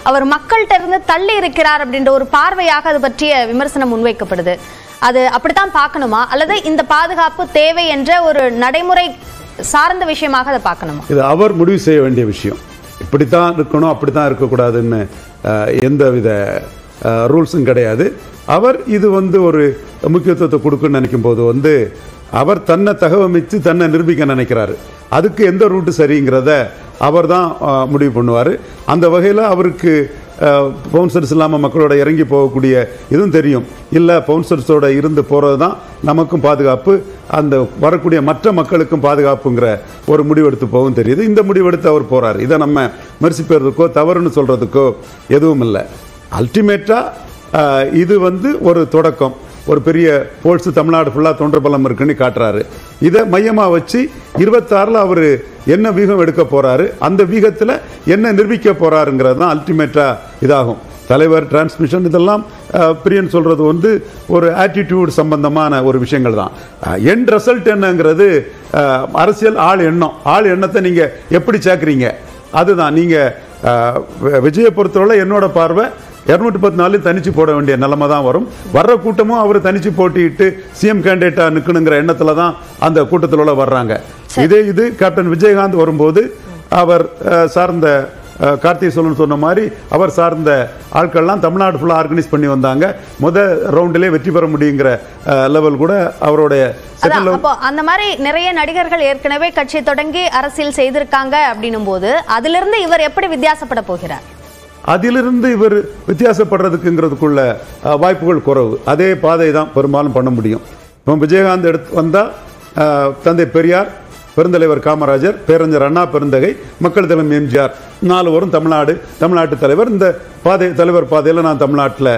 அவர் மக்கள்கிட்ட இருந்து தள்ளி இருக்கிறார் அப்படின்ற ஒரு பார்வையாக அது பற்றிய விமர்சனம் முன்வைக்கப்படுது அது அப்படித்தான் பார்க்கணுமா அல்லது இந்த பாதுகாப்பு தேவை என்ற ஒரு நடைமுறை சார்ந்த விஷயமாக அதை பார்க்கணுமா இது அவர் முடிவு செய்ய வேண்டிய விஷயம் இப்படித்தான் இருக்கணும் அப்படித்தான் இருக்கக்கூடாதுன்னு அஹ், எந்தவித ரூல்ஸும் கிடையாது அவர் இது வந்து ஒரு முக்கியத்துவத்தை கொடுக்குன்னு நினைக்கும் போது வந்து அவர் தன்னை தகவமைச்சு தன்னை நிரூபிக்க நினைக்கிறாரு அதுக்கு எந்த ரூட்டு சரிங்கிறத அவர் தான் முடிவு பண்ணுவார் அந்த வகையில் அவருக்கு பவுன்சர்ஸ் இல்லாமல் மக்களோட இறங்கி போகக்கூடிய இதுவும் தெரியும் இல்லை பவுன்சர்ஸோட இருந்து போகிறது தான் நமக்கும் பாதுகாப்பு அந்த வரக்கூடிய மற்ற மக்களுக்கும் பாதுகாப்புங்கிற ஒரு முடிவெடுத்து போகும் தெரியுது இந்த முடிவெடுத்து அவர் போறாரு இதை நம்ம மெர்சிப்பேறதுக்கோ தவறுன்னு சொல்றதுக்கோ எதுவும் இல்லை அல்டிமேட்டாக இது வந்து ஒரு தொடக்கம் ஒரு பெரிய போல்ஸ் தமிழ்நாடு ஃபுல்லாக தொண்டர் பலம் இருக்குன்னு காட்டுறாரு இதை மையமாக வச்சு இருபத்தாறில் அவர் என்ன வீகம் எடுக்க போறாரு அந்த வீகத்தில் என்ன நிரூபிக்க போறாருங்கிறது தான் அல்டிமேட்டாக இதாகும் தலைவர் டிரான்ஸ்மிஷன் இதெல்லாம் அஹ், பிரியன் சொல்றது வந்து ஒரு ஆட்டிடியூட் சம்பந்தமான ஒரு விஷயங்கள் தான் என் ரிசல்ட் என்னங்கிறது அஹ், அரசியல் ஆள் எண்ணம் ஆள் எண்ணத்தை நீங்க எப்படி சேர்க்குறீங்க அதுதான் நீங்க அஹ், வி- விஜயை பொறுத்தவரை என்னோட பார்வை இரநூத்தி பத்து நாலு தனிச்சு போட வேண்டிய நிலைமை தான் வரும் வர்ற கூட்டமும் அவர் தனிச்சு போட்டியிட்டு சிஎம் கேண்டிடேட்டா நிற்கணுங்கிற எண்ணத்துல தான் அந்த கூட்டத்தில் உள்ள வர்றாங்க இதே இது கேப்டன் விஜயகாந்த் வரும்போது அவர் அஹ், சார்ந்த அஹ், கார்த்திகை சொல்லணும் சொன்ன மாதிரி அவர் சார்ந்த ஆட்கள்லாம் தமிழ்நாடு ஃபுல்லாக ஆர்கனைஸ் பண்ணி வந்தாங்க முத ரவுண்டிலே வெற்றி பெற முடியுங்கிற லெவல் கூட அவருடைய செகண்ட் அதான் லெவல் அப்போ அந்த மாதிரி நிறைய நடிகர்கள் ஏற்கனவே கட்சி தொடங்கி அரசியல் செய்திருக்காங்க அப்படின்னும் போது அதிலிருந்து இவர் எப்படி வித்தியாசப்பட போகிறார் அதிலிருந்து இவர் வித்தியாசப்படுறதுக்குங்கிறதுக்குள்ள அஹ், வாய்ப்புகள் குறைவு அதே பாதை தான் பெரும்பாலும் பண்ண முடியும் இப்போ விஜயகாந்த் எடுத்து வந்தா அஹ், தந்தை பெரியார் பெருந்தலைவர் காமராஜர் பேரறிஞர் அண்ணா பெருந்தகை மக்கள் தலைமை எம்ஜிஆர் நாலு வரும் தமிழ்நாடு தமிழ்நாட்டு தலைவர் இந்த பாதை தலைவர் பாதையில் நான் தமிழ்நாட்டில்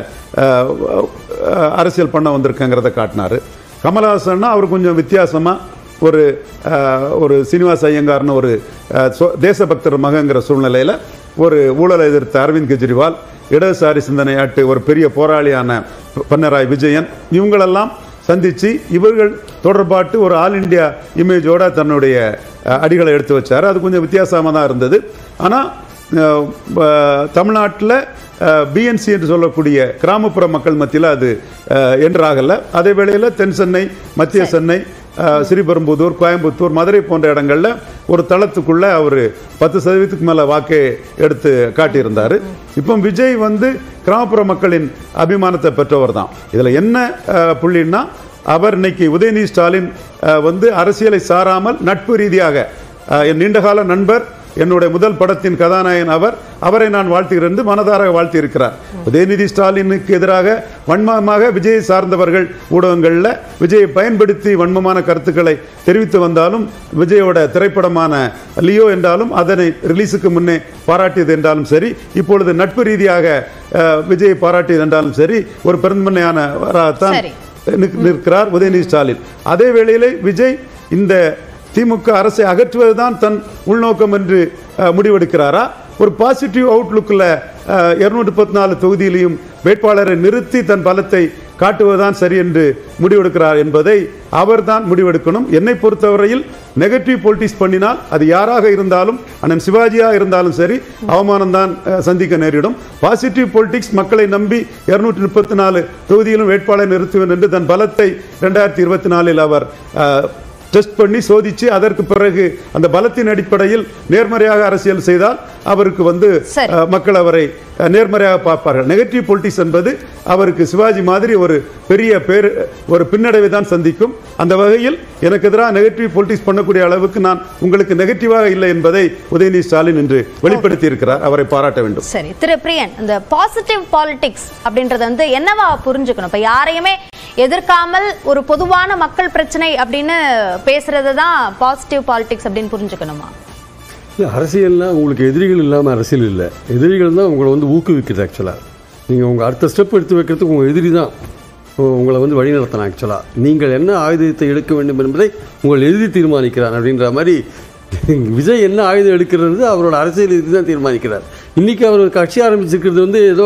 அரசியல் பண்ண வந்திருக்கேங்கிறத காட்டினாரு கமலஹாசன்னா அவர் கொஞ்சம் வித்தியாசமா ஒரு அஹ், ஒரு சீனிவாச ஐயங்கார்னு ஒரு அஹ், சொ- தேசபக்தர் மகங்கிற சூழ்நிலையில் ஒரு ஊழலை எதிர்த்த அரவிந்த் கெஜ்ரிவால் இடதுசாரி சிந்தனையாட்டு ஒரு பெரிய போராளியான ப- பன்னராய் விஜயன் இவங்களெல்லாம் சந்திச்சு இவர்கள் தொடர்பாட்டு ஒரு ஆல் இந்தியா இமேஜோட தன்னுடைய அஹ், அடிகளை எடுத்து வச்சார் அது கொஞ்சம் வித்தியாசமாக தான் இருந்தது ஆனால் தமிழ்நாட்டில் பிஎன்சி என்று சொல்லக்கூடிய கிராமப்புற மக்கள் மத்தியில் அது அஹ், என்றாகல அதே வேளையில் தென் சென்னை மத்திய சென்னை அஹ், ஸ்ரீபெரும்புதூர் கோயம்புத்தூர் மதுரை போன்ற இடங்கள்ல ஒரு தளத்துக்குள்ள அவர் பத்து சதவீதத்துக்கு மேல வாக்கை எடுத்து காட்டியிருந்தாரு இப்போ விஜய் வந்து கிராமப்புற மக்களின் அபிமானத்தை பெற்றவர் தான் இதுல என்ன அஹ், புள்ளின்னா அவர் இன்னைக்கு உதயநிதி ஸ்டாலின் அஹ், வந்து அரசியலை சாராமல் நட்பு ரீதியாக அஹ், என் நீண்டகால நண்பர் என்னுடைய முதல் படத்தின் கதாநாயகன் அவர் அவரை நான் வாழ்த்துகிறேன் என்று மனதார வாழ்த்தி இருக்கிறார் உதயநிதி ஸ்டாலினுக்கு எதிராக வன்மமாக விஜயை சார்ந்தவர்கள் ஊடகங்களில் விஜயை பயன்படுத்தி வன்மமான கருத்துக்களை தெரிவித்து வந்தாலும் விஜயோட திரைப்படமான லியோ என்றாலும் அதனை ரிலீஸுக்கு முன்னே பாராட்டியது என்றாலும் சரி இப்பொழுது நட்பு ரீதியாக அஹ், விஜயை பாராட்டியது என்றாலும் சரி ஒரு பெருந்தன்மையானவராகத்தான் சரி. நிற்க- நிற்கிறார் உதயநிதி ஸ்டாலின் அதே வேளையிலே விஜய் இந்த திமுக அரசை அகற்றுவதுதான் தன் உள்நோக்கம் என்று அஹ், முடிவெடுக்கிறாரா ஒரு பாசிட்டிவ் அவுட்லுக்கில் இருநூற்றி பத்தி நாலு தொகுதியிலையும் வேட்பாளரை நிறுத்தி தன் பலத்தை காட்டுவதுதான் சரி என்று முடிவெடுக்கிறார் என்பதை அவர்தான் முடிவெடுக்கணும் என்னை பொறுத்தவரையில் நெகட்டிவ் பொலிட்டிக்ஸ் பண்ணினால் அது யாராக இருந்தாலும் அண்ணன் சிவாஜியா இருந்தாலும் சரி அவமானம் தான் சந்திக்க நேரிடும் பாசிட்டிவ் பொலிட்டிக்ஸ் மக்களை நம்பி இருநூற்றி முப்பத்தி நாலு தொகுதியிலும் வேட்பாளரை நிறுத்துவேன் என்று தன் பலத்தை இரண்டாயிரத்தி இருபத்தி நாலில் அவர் அஹ், டெஸ்ட் பண்ணி சோதிச்சு அதற்கு பிறகு அந்த பலத்தின் அடிப்படையில் நேர்மறையாக அரசியல் செய்தால் அவருக்கு வந்து சரி. அஹ், மக்கள் அவரை அஹ், நேர்மறையாக பார்ப்பார்கள் நெகட்டிவ் பொலிட்டிக்ஸ் என்பது அவருக்கு சிவாஜி மாதிரி ஒரு பெரிய பேர் ஒரு பின்னடைவை தான் சந்திக்கும் அந்த வகையில் எனக்கு எதிராக நெகட்டிவ் பொலிட்டிக்ஸ் பண்ணக்கூடிய அளவுக்கு நான் உங்களுக்கு நெகட்டிவாக இல்லை என்பதை உதயநிதி ஸ்டாலின் என்று வெளிப்படுத்தி இருக்கிறார் அவரை பாராட்ட வேண்டும் சரி திரு பிரியன் இந்த பாசிட்டிவ் பாலிடிக்ஸ் அப்படின்றது வந்து என்னவா புரிஞ்சுக்கணும் இப்ப யாரையுமே எதிர்க்காமல் ஒரு பொதுவான மக்கள் பிரச்சனை அப்படின்னு பேசுறது தான் பாசிட்டிவ் பாலிடிக்ஸ் அப்படின்னு புரிஞ்சுக்கணுமா இல்லை அரசியல்னா உங்களுக்கு எதிரிகள் இல்லாமல் அரசியல் இல்லை எதிரிகள் தான் உங்களை வந்து ஊக்குவிக்குது ஆக்சுவலாக நீங்கள் உங்கள் அடுத்த ஸ்டெப் எடுத்து வைக்கிறதுக்கு உங்கள் எதிரி தான் உ- உங்களை வந்து வழிநடத்தணும் ஆக்சுவலாக நீங்கள் என்ன ஆயுதத்தை எடுக்க வேண்டும் என்பதை உங்கள் எதிரி தீர்மானிக்கிறார் அப்படின்ற மாதிரி விஜய் என்ன ஆயுதம் எடுக்கிறது அவரோட அரசியல் எதிரி தான் தீர்மானிக்கிறார் இன்றைக்கி அவர் கட்சி ஆரம்பிச்சிருக்கிறது வந்து ஏதோ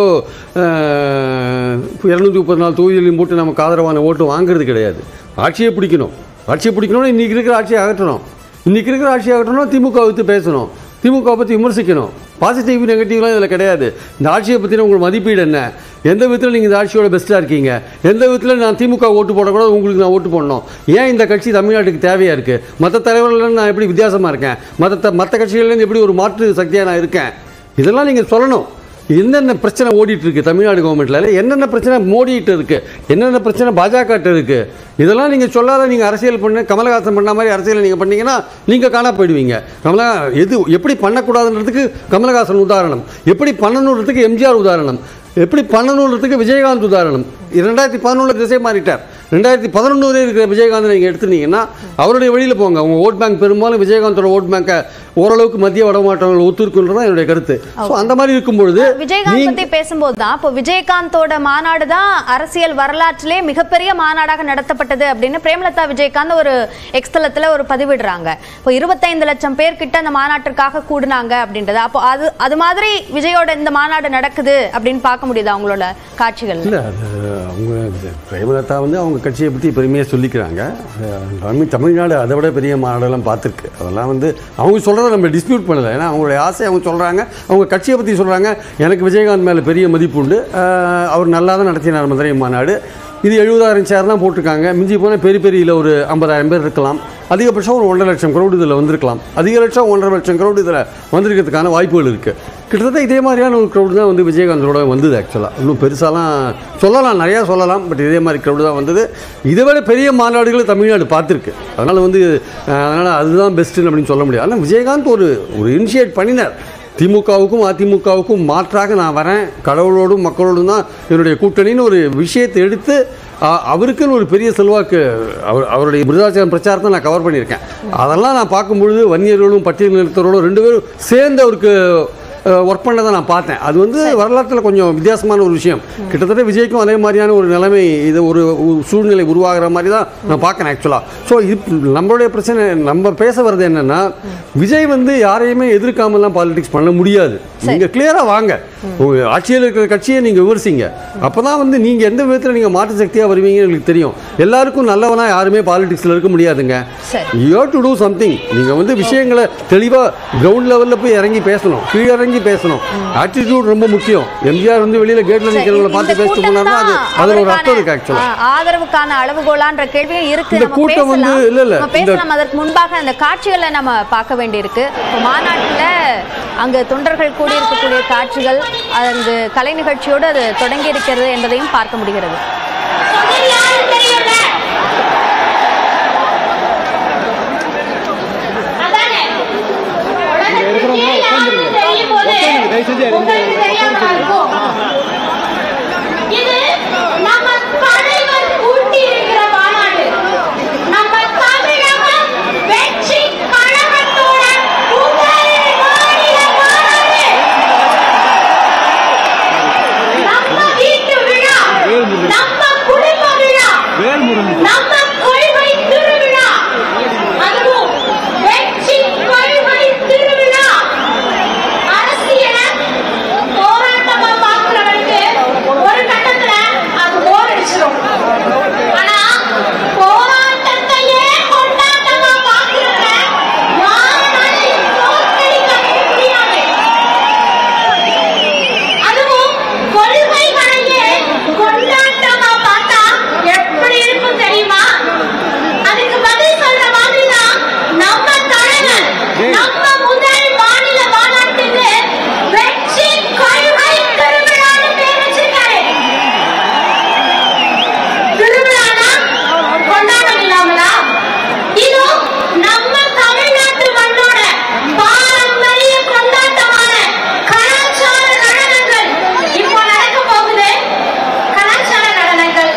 இரநூத்தி முப்பத்தி நாலு தொகுதிகளையும் போட்டு நமக்கு ஆதரவான ஓட்டு வாங்குறது கிடையாது ஆட்சியை பிடிக்கணும் ஆட்சியை பிடிக்கணும்னா இன்றைக்கி இருக்கிற ஆட்சியை அகற்றணும் இன்றைக்கி இருக்கிற ஆட்சியை அகற்றணும் திமுக வைத்து பேசணும் திமுக பற்றி விமர்சிக்கணும் பாசிட்டிவ் நெகட்டிவ்லாம் இதில் கிடையாது இந்த ஆட்சியை பற்றின உங்களுக்கு மதிப்பீடு என்ன எந்த விதத்தில் நீங்கள் இந்த ஆட்சியோட பெஸ்ட்டாக இருக்கீங்க எந்த விதத்தில் நான் திமுக ஓட்டு போடக்கூடாது உங்களுக்கு நான் ஓட்டு போடணும் ஏன் இந்த கட்சி தமிழ்நாட்டுக்கு தேவையாக இருக்குது மற்ற தலைவர்கள் நான் எப்படி வித்தியாசமாக இருக்கேன் மற்ற மற்ற கட்சிகள்லேருந்து எப்படி ஒரு மாற்று சக்தியாக நான் இருக்கேன் இதெல்லாம் நீங்கள் சொல்லணும் என்னென்ன பிரச்சனை ஓடிட்டு இருக்கு தமிழ்நாடு கவர்மெண்ட்ல என்னென்ன பிரச்சனை மோடிட்டு இருக்கு என்னென்ன பிரச்சனை பாஜக இருக்கு இதெல்லாம் நீங்க சொல்லாத நீங்க அரசியல் பண்ண கமலஹாசன் பண்ண மாதிரி அரசியல் நீங்க பண்ணீங்கன்னா நீங்க காணா போயிடுவீங்க கமலா எது எப்படி பண்ணக்கூடாதுன்றதுக்கு கமலஹாசன் உதாரணம் எப்படி பண்ணணுன்றதுக்கு எம்ஜிஆர் உதாரணம் எப்படி பண்ணணுன்றதுக்கு விஜயகாந்த் உதாரணம் ரெண்டாயிரத்தி பதினொன்றில் திசை மாறிட்டார் ரெண்டாயிரத்தி பதினொன்று வரை இருக்கிற விஜயகாந்த் நீங்கள் எடுத்துட்டீங்கன்னா அவருடைய வழியில் போங்க அவங்க ஓட் பேங்க் பெரும்பாலும் விஜயகாந்தோட ஓட் பேங்கை ஓரளவுக்கு மத்திய வடமாற்றங்கள் ஒத்துருக்குன்றது தான் என்னுடைய கருத்து ஸோ அந்த மாதிரி இருக்கும் பொழுது விஜயகாந்த் நீங்க- பத்தி பேசும்போது தான் இப்போ விஜயகாந்தோட மாநாடு தான் அரசியல் வரலாற்றிலே மிகப்பெரிய மாநாடாக நடத்தப்பட்டது அப்படின்னு பிரேமலதா விஜயகாந்த் ஒரு எக்ஸ்தலத்துல ஒரு பதிவிடுறாங்க இப்போ இருபத்தைந்து லட்சம் பேர் கிட்ட அந்த மாநாட்டிற்காக கூடுனாங்க அப்படின்றது அப்போ அது அது மாதிரி விஜயோட இந்த மாநாடு நடக்குது அப்படின்னு பார்க்க முடியுது அவங்களோட காட்சிகள் இல்லை அது அவங்க இந்த பிரேமலதா வந்து அவங்க கட்சியை பற்றி பெருமையாக சொல்லிக்கிறாங்க அஹ் தமிழ்நாடு அதை விட பெரிய மாநாடெல்லாம் பார்த்துருக்கு அதெல்லாம் வந்து அவங்க சொல்கிறத நம்ம டிஸ்பியூட் பண்ணலை ஏன்னா அவங்களுடைய ஆசை அவங்க சொல்கிறாங்க அவங்க கட்சியை பற்றி சொல்கிறாங்க எனக்கு விஜயகாந்த் மேலே பெரிய மதிப்பு உண்டு அஹ் அவர் நல்லா தான் நடத்தினார் மதுரை மாநாடு இது எழுபதாயிரம் சேர் தான் போட்டிருக்காங்க மிஞ்சி போனால் பெரிய பெரியில் ஒரு ஐம்பதாயிரம் பேர் இருக்கலாம் அதிகபட்சம் ஒரு ஒன்றரை லட்சம் crowd இதில் வந்திருக்கலாம் அதிகபட்சம் ஒன்றரை லட்சம் crowd இதில் வந்திருக்கிறதுக்கான வாய்ப்புகள் இருக்குது கிட்டத்தட்ட இதே மாதிரியான ஒரு crowd தான் வந்து விஜயகாந்தோட வந்தது ஆக்சுவலாக இன்னும் பெருசாலாம் சொல்லலாம் நிறையா சொல்லலாம் பட் இதே மாதிரி crowd தான் வந்தது இதை விட பெரிய மாநாடுகளை தமிழ்நாடு பார்த்துருக்கு அதனால் வந்து அதனால் அதுதான் பெஸ்ட்டுன்னு அப்படின்னு சொல்ல முடியாது ஆனால் விஜயகாந்த் ஒரு ஒரு இனிஷியேட் பண்ணினார் திமுகவுக்கும் அதிமுகவுக்கும் மாற்றாக நான் வரேன் கடவுளோடும் மக்களோடும் தான் என்னுடைய கூட்டணின்னு ஒரு விஷயத்தை எடுத்து அ- அவருக்குன்னு ஒரு பெரிய செல்வாக்கு அவர் அவருடைய விருதாச்சலம் பிரச்சாரத்தை நான் கவர் பண்ணியிருக்கேன் அதெல்லாம் நான் பார்க்கும்பொழுது வன்னியர்களும் பட்டியல் நிறுத்தரோடும் ரெண்டு பேரும் சேர்ந்து அவருக்கு ஒர்க் பண்ணதை நான் பார்த்தேன் அது வந்து வரலாற்றில் கொஞ்சம் வித்தியாசமான ஒரு விஷயம் கிட்டத்தட்ட விஜய்க்கும் அதே மாதிரியான ஒரு நிலைமை இது ஒரு ஒரு சூழ்நிலை உருவாகிற மாதிரி தான் நான் பார்க்குறேன் ஆக்சுவலாக ஸோ இது நம்மளுடைய பிரச்சனை நம்ம பேச வர்றது என்னன்னா விஜய் வந்து யாரையுமே எதிர்க்காமலாம் பாலிடிக்ஸ் பண்ண முடியாது நீங்கள் கிளியராக வாங்க உங்க ஆட்சியில் இருக்கிற கட்சியை நீங்கள் விமர்சிங்க அப்போ தான் வந்து நீங்கள் எந்த விதத்தில் நீங்கள் மாற்று சக்தியாக வருவீங்கன்னு எனக்கு தெரியும் எல்லாருக்கும் நல்லவனா யாருமே பாலிடிக்ஸில் இருக்க முடியாதுங்க சரி. யூ டு டூ சம்திங் நீங்கள் வந்து விஷயங்களை தெளிவாக கிரவுண்ட் லெவலில் போய் இறங்கி பேசணும் கீழே இறங்கி பேசணும் ஆட்டிடியூட் ரொம்ப முக்கியம் எம்ஜிஆர் வந்து வெளியில் கேட்டில் சரி, நிற்கிறவங்கள இந்த பார்த்து பேசிட்டு கூட்டம் போனாருன்னா அது தான் அதில் ஒரு அவருக்கான, அர்த்தம் இருக்கு ஆக்சுவலாக ஆ, ஆதரவுக்கான அளவுகோலான்ற கேள்வியும் இருக்கு இந்த நம்ம கூட்டம் வந்து- பேசலாம். இல்ல, இல்ல, நம்ம இந்த- பேசலாம் அதற்கு முன்பாக அந்த காட்சிகளை நம்ம பார்க்க வேண்டியிருக்கு இப்போ மாநாட்டுல அங்கு தொண்டர்கள் கூடியிருக்கக்கூடிய காட்சிகள் அங்கு கலை நிகழ்ச்சியோடு அது தொடங்கி இருக்கிறது என்பதையும் பார்க்க முடிகிறது அதானே உலகத்துக்கே யாருன்னு தெரியும் போது உங்களுக்கு தெரியாம இருக்கும் இது நம்ம தலைவர் கூட்டி இருக்கிற மாநாடு நம்ம தமிழகம் வெற்றி கழகத்தோட முதல் மாநில மாநாடு நம்ம வீட்டு விழா நம்ம குடும்ப விழா நம்ம கொள்கை திருவிழா அதுவும் வெற்றி கொள்கை திருவிழா அரசியல போராட்டமா பார்க்கிறவனுக்கு ஒரு கட்டத்துல அது போர் அடிச்சிடும் ஆனா போராட்டத்தையே கொண்டாட்டமா பார்க்கிறவங்க யாராலையும் தோற்கடிக்க முடியாது அதுவும் கொள்கைகளையே கொண்டாட்டமா பார்த்தா எப்படி இருக்கும் தெரியுமா அதுக்கு பதில் சொல்ற மாதிரிதான் நம்ம தலைவர் நம்ம முதல் மாநில மாநாட்டுக்கு வெற்றி கொள்கை திருவிழான்னு பேர் வச்சிருக்காரு திருவிழானா கொண்டாட்டம் இல்லாமலா இது நம்ம தமிழ்நாட்டு மண்ணோட பாரம்பரிய கொண்டாட்டமான கலாச்சார நடனங்கள் இப்போ நடக்க போகுது கலாச்சார நடனங்கள்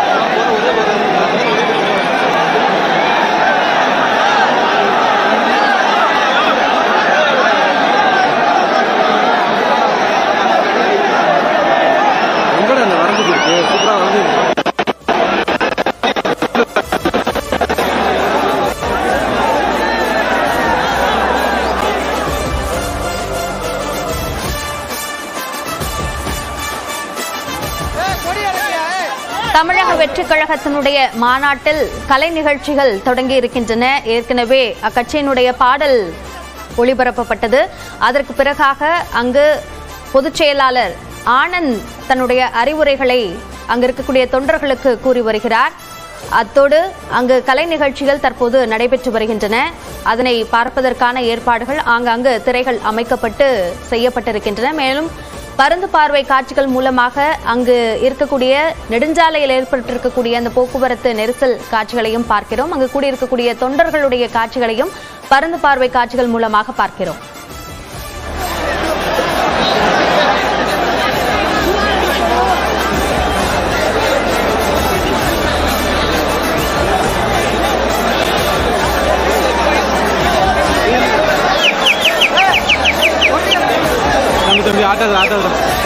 அந்த வரம்புக்கு இருக்கு சூப்பராக வந்து தமிழக வெற்றி கழகத்தினுடைய மாநாட்டில் கலை நிகழ்ச்சிகள் தொடங்கி இருக்கின்றன ஏற்கனவே அக்கட்சியினுடைய பாடல் ஒளிபரப்பப்பட்டது அதற்கு பிறகாக அங்கு பொதுச் செயலாளர் ஆனந்த் தன்னுடைய அறிவுரைகளை அங்கு இருக்கக்கூடிய தொண்டர்களுக்கு கூறி வருகிறார் அத்தோடு அங்கு கலை நிகழ்ச்சிகள் தற்போது நடைபெற்று வருகின்றன அதனை பார்ப்பதற்கான ஏற்பாடுகள் ஆங்காங்கு திரைகள் அமைக்கப்பட்டு செய்யப்பட்டிருக்கின்றன மேலும் பருந்து பார்வை காட்சிகள் மூலமாக அங்கு இருக்கக்கூடிய நெடுஞ்சாலையில் ஏற்பட்டிருக்கக்கூடிய அந்த போக்குவரத்து நெரிசல் காட்சிகளையும் பார்க்கிறோம் அங்கு கூடியிருக்கக்கூடிய தொண்டர்களுடைய காட்சிகளையும் பருந்து பார்வை காட்சிகள் மூலமாக பார்க்கிறோம் தம்பி தம்பி ஆட்டோ ஆட்டோ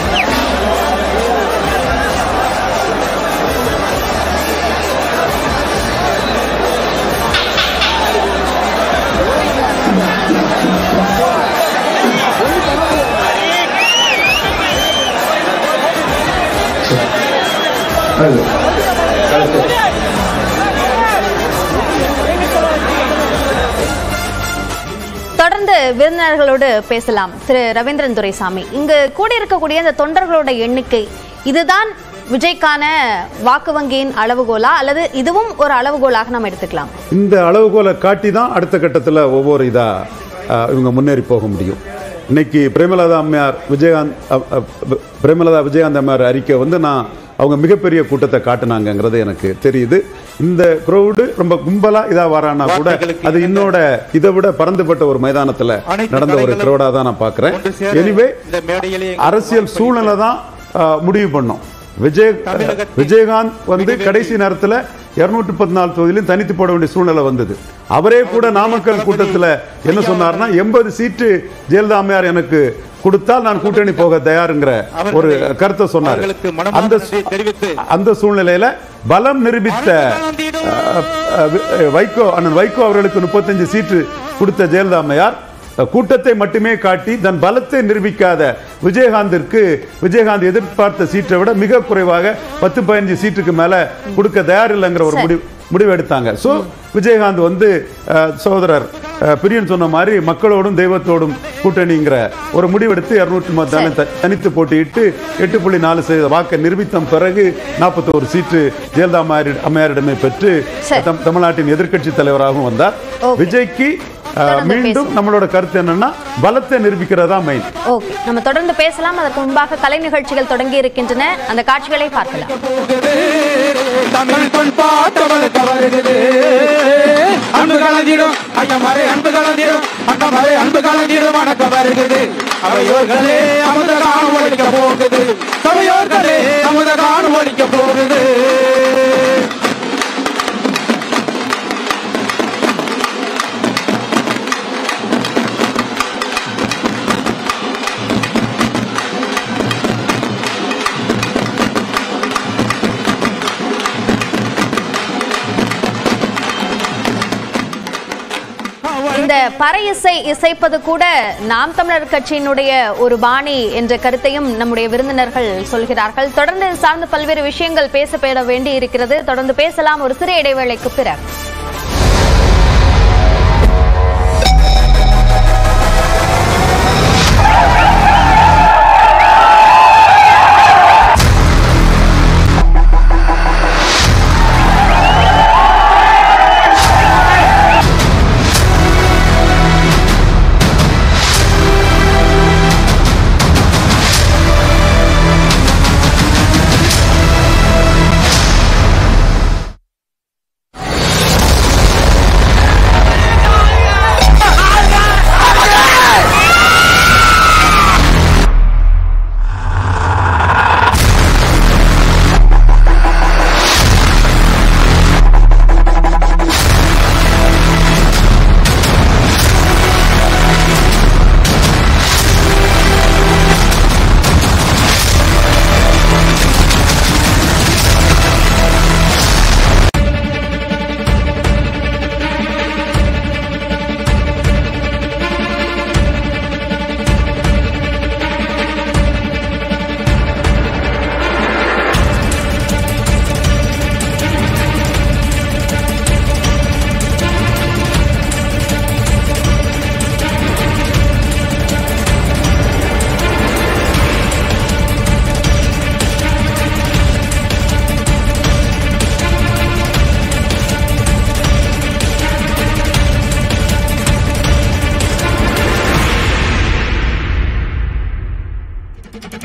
தொடர்ந்து விருந்தினர்களோடு பேசலாம் திரு ரவீந்திரன் துரைசாமி இங்கு கூடியிருக்கக்கூடிய இந்த தொண்டர்களோட எண்ணிக்கை இதுதான் விஜய்க்கான வாக்கு வங்கியின் அளவுகோலா அல்லது இதுவும் ஒரு அளவுகோலாக நாம் எடுத்துக்கலாம் இந்த அளவுகோலை காட்டி தான் அடுத்த கட்டத்தில் ஒவ்வொரு இதா அஹ், இவங்க முன்னேறி போக முடியும் இன்னைக்கு பிரேமலதா அம்மையார் விஜயகாந்த் அ- அ- பிரேமலதா விஜயகாந்த் அம்மையார் அறிக்கை வந்து நான் அவங்க மிகப்பெரிய கூட்டத்தை காட்டுனாங்கங்கிறது எனக்கு தெரியுது இந்த க்ரௌடு ரொம்ப கும்பலா இதா வரானா கூட வார்த்தைகளுக்கு அது இன்னோட இதை விட பறந்துபட்ட ஒரு மைதானத்துல அனைத்து நடந்த ஒரு கலைகளும் க்ரௌடா தான் நான் பார்க்கிறேன் ஒன்று சேர எனிவே இந்த மேடையிலே எங்களுக்கு அரசியல் வாய்ப்பளித்த சூழ்நிலை தான் அஹ், முடிவு பண்ணும் விஜய் தமிழகத்தின் விஜயகாந்த் வந்து மிகப்பெரிய- கடைசி நேரத்துல இருநூற்றி பதினாலு தொகுதியிலும் தனித்து போட வேண்டிய சூழ்நிலை வந்தது அவரே கூட நாமக்கல் கூட்டத்துல என்ன சொன்னார்னா எண்பது சீட்டு ஜெயலலிதா அம்மையார் எனக்கு கொடுத்தால் நான் கூட்டணி போக தயாருங்கிற ஒரு கருத்தை சொன்னார் அவர்களுக்கு மனமார்ந்த அந்த நன்றியை தெரிவித்து அந்த சூழ்நிலையில பலம் நிரூபித்த அஹ், அஹ், வி- வைகோ அண்ணன் வைகோ அவர்களுக்கு முப்பத்தஞ்சு சீட்டு கொடுத்த ஜெயலலிதா அம்மையார் அஹ், கூட்டத்தை மட்டுமே காட்டி தன் பலத்தை நிரூபிக்காத விஜயகாந்திற்கு விஜயகாந்த் எதிர்பார்த்த சீட்டை விட மிக குறைவாக பத்து பதினஞ்சு சீட்டுக்கு மேல கொடுக்க தயாரில்லைங்கிற ஒரு முடிவு முடிவு எடுத்தாங்க சோ விஜயகாந்த் வந்து அஹ், சகோதரர் அஹ், பிரியன் சொன்ன மாதிரி மக்களோடும் தெய்வத்தோடும் கூட்டணிங்கிற ஒரு முடிவெடுத்து இருநூற்றி மத்தான தனித்து போட்டியிட்டு எட்டு புள்ளி நாலு சதவீத வாக்கை நிரூபித்த பிறகு நாற்பத்தோரு சீட்டு ஜெயலலிதா அம்மையாரி- அம்மையாரிடமே பெற்று சரி. தம்- தமிழ்நாட்டின் எதிர்க்கட்சி தலைவராகவும் வந்தார் Okay. விஜய்க்கு அஹ், தொடர்ந்து மீண்டும் பேசுவோம். நம்மளோட கருத்து என்னன்னா பலத்தை நிரூபிக்கிறதா மெயின் ஓகே நம்ம தொடர்ந்து பேசலாம் அதற்கு முன்பாக கலை நிகழ்ச்சிகள் தொடங்கி இருக்கின்றன அந்த காட்சிகளை பார்க்கலாம் தமிழ் பண்பாட்டவள் கவருகிறது அன்பு கலந்திடும் ஐயமறை அன்பு கலந்திடும் அண்டமறை அன்பு கலந்திடும் வணக்கம் வருகிறது அவையோர்களே அமுத காணம் ஒழிக்க போகுது சபையோர்களே அமுத காணம் ஒழிக்க போகுது இந்த பறை இசை இசைப்பது கூட நாம் தமிழர் கட்சியினுடைய ஒரு பாணி என்ற கருத்தையும் நம்முடைய விருந்தினர்கள் சொல்கிறார்கள் தொடர்ந்து இது சார்ந்து பல்வேறு விஷயங்கள் பேசப்பட வேண்டி இருக்கிறது தொடர்ந்து பேசலாம் ஒரு சிறிய இடைவேளைக்கு பிறகு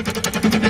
நன்றி